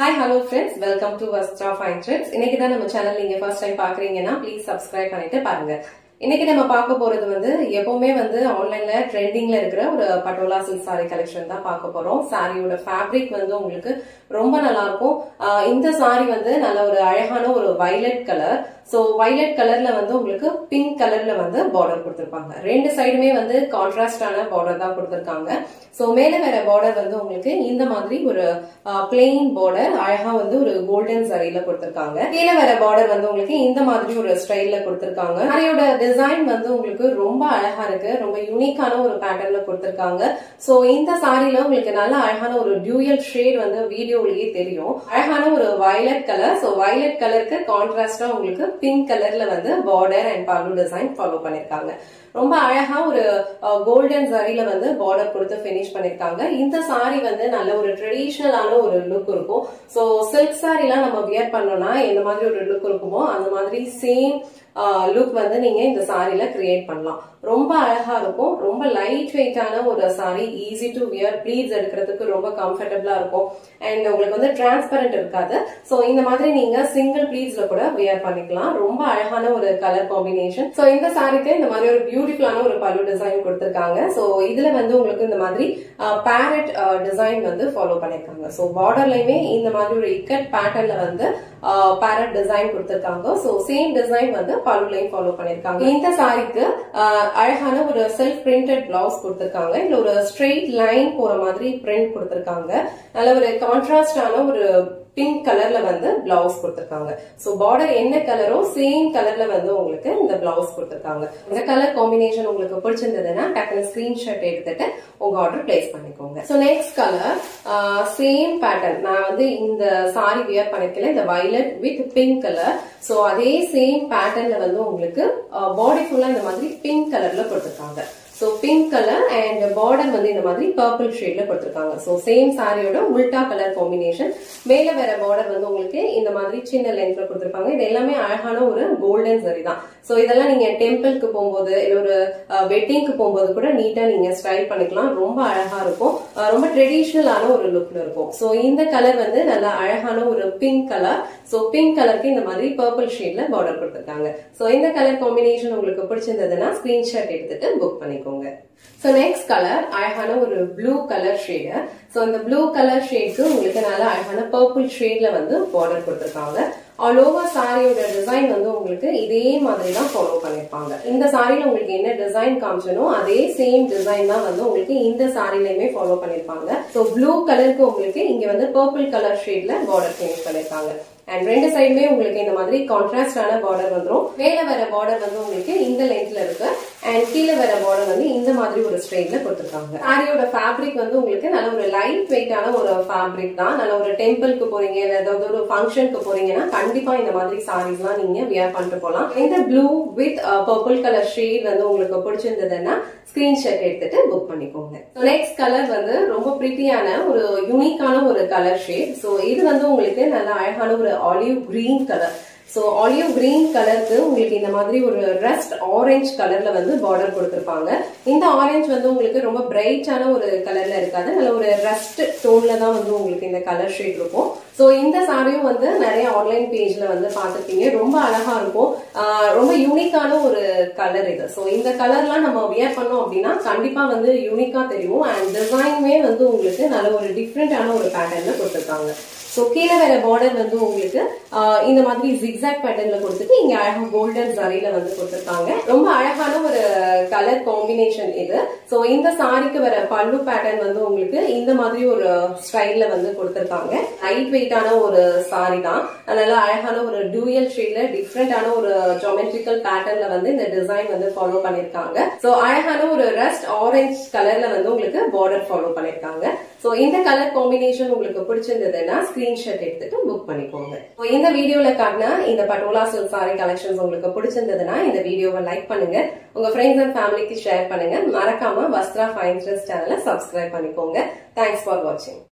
hi hello friends welcome to Vastra fine trends இன்னைக்கு தான் நம்ம சேனல் நீங்க ஃபர்ஸ்ட் டைம் பாக்குறீங்கன்னா ப்ளீஸ் சப்ஸ்கிரைப் பண்ணிட்டு பாருங்க இன்னைக்கு நம்ம பார்க்க போறது வந்து எப்பவுமே வந்து ஆன்லைன்ல ட்ரெண்டிங்ல இருக்கிற ஒரு பட்டோலா சில்க் சாரி கலெக்ஷன் தான் பார்க்க போறோம் சாரியோட ஃபேப்ரிக் வந்து உங்களுக்கு ரொம்ப நல்லா இருக்கும் ஆஹ் இந்த சாரி வந்து நல்ல ஒரு அழகான ஒரு வைலட் கலர் சோ வைலட் கலர்ல வந்து உங்களுக்கு பிங்க் கலர்ல வந்து பார்டர் கொடுத்திருப்பாங்க ரெண்டு சைடுமே வந்து கான்ட்ராஸ்டான பார்டர் தான் கொடுத்திருக்காங்க சோ மேல வேற பார்டர் வந்து உங்களுக்கு இந்த மாதிரி ஒரு பிளெயின் பார்டர் அழகா வந்து ஒரு கோல்டன் சரியில கொடுத்திருக்காங்க கீழே வேற பார்டர் வந்து உங்களுக்கு இந்த மாதிரி ஒரு ஸ்டைல்ல கொடுத்திருக்காங்க சாரியோட டிசைன் வந்து உங்களுக்கு ரொம்ப அழகா இருக்கு ரொம்ப யூனிக்கான ஒரு பேட்டர்ன்ல கொடுத்திருக்காங்க சோ இந்த சாரில உங்களுக்கு நல்ல அழகான ஒரு டியூயல் ஷேட் வந்து வீடியோலயே தெரியும் அழகான ஒரு வயலட் கலர் சோ வயலட் கலருக்கு கான்ட்ராஸ்டா உங்களுக்கு பிங்க் கலர்ல வந்து border and pallu design follow பண்ணிருக்காங்க ரொம்ப அழகா ஒரு கோல்டன் சரியில வந்து பார்டர் கொடுத்து பினிஷ் பண்ணிருக்காங்க இந்த சாரி வந்து நல்ல ஒரு ட்ரெடிஷ்னலான ஒரு லுக் இருக்கும் சோ சில்க் சாரிலாம் நம்ம வியர் பண்ணோம்னா எந்த மாதிரி ஒரு லுக் இருக்குமோ அந்த மாதிரி சேம் லுக் வந்து நீங்க இந்த சாரில கிரியேட் பண்ணலாம் ரொம்ப அழகா இருக்கும் ரொம்ப லைட் வெயிட்டான ஒரு sari easy to wear pleats எடுக்கிறதுக்கு ரொம்ப கம்ஃபர்டபுளா இருக்கும் அண்ட் உங்களுக்கு வந்து டிரான்ஸ்பரண்ட் இருக்காது சோ இந்த மாதிரி நீங்க சிங்கிள் ப்ளீட்ஸ்ல கூட வியர் பண்ணிக்கலாம் ரொம்ப அழகான ஒரு கலர் காம்பினேஷன் சோ இந்த சாரிக்கு இந்த மாதிரி ஒரு பியூட்டிஃபுல்லான ஒரு பல்லு டிசைன் கொடுத்திருக்காங்க சோ இதுல வந்து உங்களுக்கு இந்த மாதிரி பேரட் டிசைன் வந்து ஃபாலோ பண்ணிருக்காங்க சோ பார்டர்லயுமே இந்த மாதிரி ஒரு இக்கட் பேட்டர்ன்ல வந்து பேரட் டிசைன் கொடுத்திருக்காங்க சோ சேம் டிசைன் வந்து பல்லுலையும் ஃபாலோ பண்ணிருக்காங்க இந்த சாரிக்கு அழகான ஒரு செல்ஃப் பிரிண்டட் பிளவுஸ் கொடுத்திருக்காங்க இல்ல ஒரு ஸ்ட்ரெயிட் லைன் போற மாதிரி பிரிண்ட் கொடுத்திருக்காங்க நல்ல ஒரு கான்ட்ராஸ்டான ஒரு பிங்க் கலர்ல வந்து பிளவுஸ் கொடுத்திருக்காங்க சோ பார்டர் என்ன கலரோ சேம் கலர்ல வந்து உங்களுக்கு இந்த பிளவுஸ் கொடுத்திருக்காங்க இந்த கலர் காம்பினேஷன் உங்களுக்கு பிடிச்சிருந்ததுன்னா டக்குனு ஸ்கிரீன்ஷாட் எடுத்துட்டு உங்க ஆர்டர் பிளேஸ் பண்ணிக்கோங்க so next colour same pattern நான் வந்து இந்த சாரி வியர் பண்ணிருக்கல இந்த violet with pink colour so அதே சேம் பேட்டர்ன்ல வந்து உங்களுக்கு பாடி ஃபுல்லா இந்த மாதிரி பிங்க் கலர்ல கொடுத்திருக்காங்க so pink colour and border வந்து இந்த மாதிரி பர்பிள் ஷேட்ல கொடுத்திருக்காங்க சோ சேம் சாரியோட உல்டா கலர் காம்பினேஷன் மேல வேற பார்டர் வந்து உங்களுக்கு இந்த மாதிரி சின்ன லென்த்ல கொடுத்திருப்பாங்க இது எல்லாமே அழகான ஒரு கோல்டன் சரி தான் சோ இதெல்லாம் நீங்க டெம்பிளுக்கு போகும்போது இல்ல ஒரு வெட்டிங்க்கு போகும்போது கூட நீட்டா நீங்க ஸ்டைல் பண்ணிக்கலாம் ரொம்ப அழகா இருக்கும் ரொம்ப ட்ரெடிஷ்னலான ஒரு லுக்ல இருக்கும் சோ இந்த கலர் வந்து நல்ல அழகான ஒரு பிங்க் கலர் சோ பிங்க் கலருக்கு இந்த மாதிரி பர்பிள் ஷேட்ல பார்டர் கொடுத்திருக்காங்க சோ இந்த கலர் காம்பினேஷன் உங்களுக்கு பிடிச்சிருந்ததுன்னா ஸ்கிரீன்ஷாட் எடுத்துட்டு புக் பண்ணிக்கோங்க சோ நெக்ஸ்ட் கலர் அழகான ஒரு ப்ளூ கலர் ஷேடு சோ இந்த ப்ளூ கலர் ஷேட்க்கு உங்களுக்கு நல்ல அழகான பர்பிள் ஷேட்ல வந்து பார்டர் கொடுத்திருக்காங்க ஆல் ஓவர் சாரியோட டிசைன் வந்து உங்களுக்கு இதே மாதிரி தான் ஃபாலோ பண்ணிருப்பாங்க இந்த சாரியில உங்களுக்கு என்ன டிசைன் காமிச்சனோ அதே சேம் டிசைன் தான் வந்து உங்களுக்கு இந்த சாரிலையுமே ஃபாலோ பண்ணிருப்பாங்க ஸோ ப்ளூ கலருக்கு உங்களுக்கு இங்க வந்து பர்பிள் கலர் ஷேட்ல பார்டர் சேஞ்ச் பண்ணிருக்காங்க அண்ட் ரெண்டு சைடுமே உங்களுக்கு இந்த மாதிரி கான்ட்ராஸ்டான பார்டர் வந்துடும் மேல வர பார்டர் வந்து உங்களுக்கு இந்த லென்த்ல இருக்கு அண்ட் கீழே வர பார்டர் வந்து இந்த மாதிரி ஒரு ஸ்ட்ரெயிட்ல கொடுத்துருக்காங்க சாரியோட ஃபேப்ரிக் வந்து உங்களுக்கு நல்ல ஒரு லைட் வெயிட்டான ஒரு ஃபேப்ரிக் தான் நல்ல ஒரு டெம்பிளுக்கு போறீங்க இல்ல ஏதாவது ஒரு ஃபங்க்ஷனுக்கு போறீங்கன்னா கண்டிப்பா இந்த மாதிரி சாரீஸ் எல்லாம் நீங்க வியர் பண்ணிட்டு போலாம் இந்த blue with purple colour shade வந்து உங்களுக்கு பிடிச்சிருந்ததுன்னா ஸ்கிரீன்ஷாட் எடுத்துட்டு புக் பண்ணிக்கோங்க நெக்ஸ்ட் கலர் வந்து ரொம்ப பிரிட்டியான ஒரு யூனிக்கான ஒரு கலர் ஷேட் சோ இது வந்து உங்களுக்கு நல்ல அழகான ஒரு olive green colour so olive green கலருக்கு உங்களுக்கு இந்த மாதிரி ஒரு ரஸ்ட் ஆரஞ்சு கலர்ல வந்து பார்டர் கொடுத்திருப்பாங்க இந்த ஆரஞ்சு வந்து உங்களுக்கு ரொம்ப பிரைட்டான ஒரு கலர்ல இருக்காது நல்ல ஒரு ரஸ்ட் டோன்ல தான் வந்து உங்களுக்கு இந்த கலர் ஷேட் இருக்கும் சோ இந்த சாரியும் வந்து நிறைய ஆன்லைன் பேஜ்ல வந்து பாத்துருப்பீங்க ரொம்ப அழகா இருக்கும் ரொம்ப யூனிக்கான ஒரு கலர் இது சோ இந்த கலர்லாம் நம்ம வியர் பண்ணோம் அப்படின்னா கண்டிப்பா வந்து யூனிக்கா தெரியும் அண்ட் டிசைனுமே வந்து உங்களுக்கு நல்ல ஒரு டிஃப்ரெண்டான ஒரு பேட்டர்ன்ல கொடுத்துருக்காங்க ஸோ கீழே வேற பார்டர் வந்து உங்களுக்கு இந்த மாதிரி ஜிக்ஸாக் பேட்டர்ன்ல கொடுத்துட்டு இங்க அழகா கோல்டன் ஜரியில வந்து கொடுத்துருக்காங்க ரொம்ப அழகான ஒரு கலர் காம்பினேஷன் இது ஸோ இந்த சாரிக்கு வர பல்லு பேட்டர்ன் வந்து உங்களுக்கு இந்த மாதிரி ஒரு ஸ்டைல்ல வந்து கொடுத்துருக்காங்க லைட் வெயிட்டான ஒரு சாரி தான் அதனால அழகான ஒரு டூயல் ஷேட்ல டிஃப்ரெண்டான ஒரு ஜோமெட்ரிக்கல் பேட்டர்ன்ல வந்து இந்த டிசைன் வந்து ஃபாலோ பண்ணிருக்காங்க ஸோ அழகான ஒரு ரஸ்ட் ஆரஞ்ச் கலர்ல வந்து உங்களுக்கு பார்டர் ஃபாலோ பண்ணிருக்காங்க ஸோ இந்த கலர் காம்பினேஷன் உங்களுக்கு பிடிச்சிருந்ததுன்னா ஸ்கிரீன்ஷாட் எடுத்துட்டு புக் பண்ணிக்கோங்க இந்த வீடியோல காட்டின இந்த பட்டோலா சில்க் சாரி கலெக்ஷன்ஸ் உங்களுக்கு பிடிச்சிருந்ததுன்னா இந்த வீடியோவை லைக் பண்ணுங்க உங்க ஃப்ரெண்ட்ஸ் அண்ட் ஃபேமிலிக்கு ஷேர் பண்ணுங்க மறக்காம வஸ்த்ரா ஃபைன் சேனலை சப்ஸ்கிரைப் பண்ணிக்கோங்க தேங்க்ஸ் ஃபார் வாட்சிங்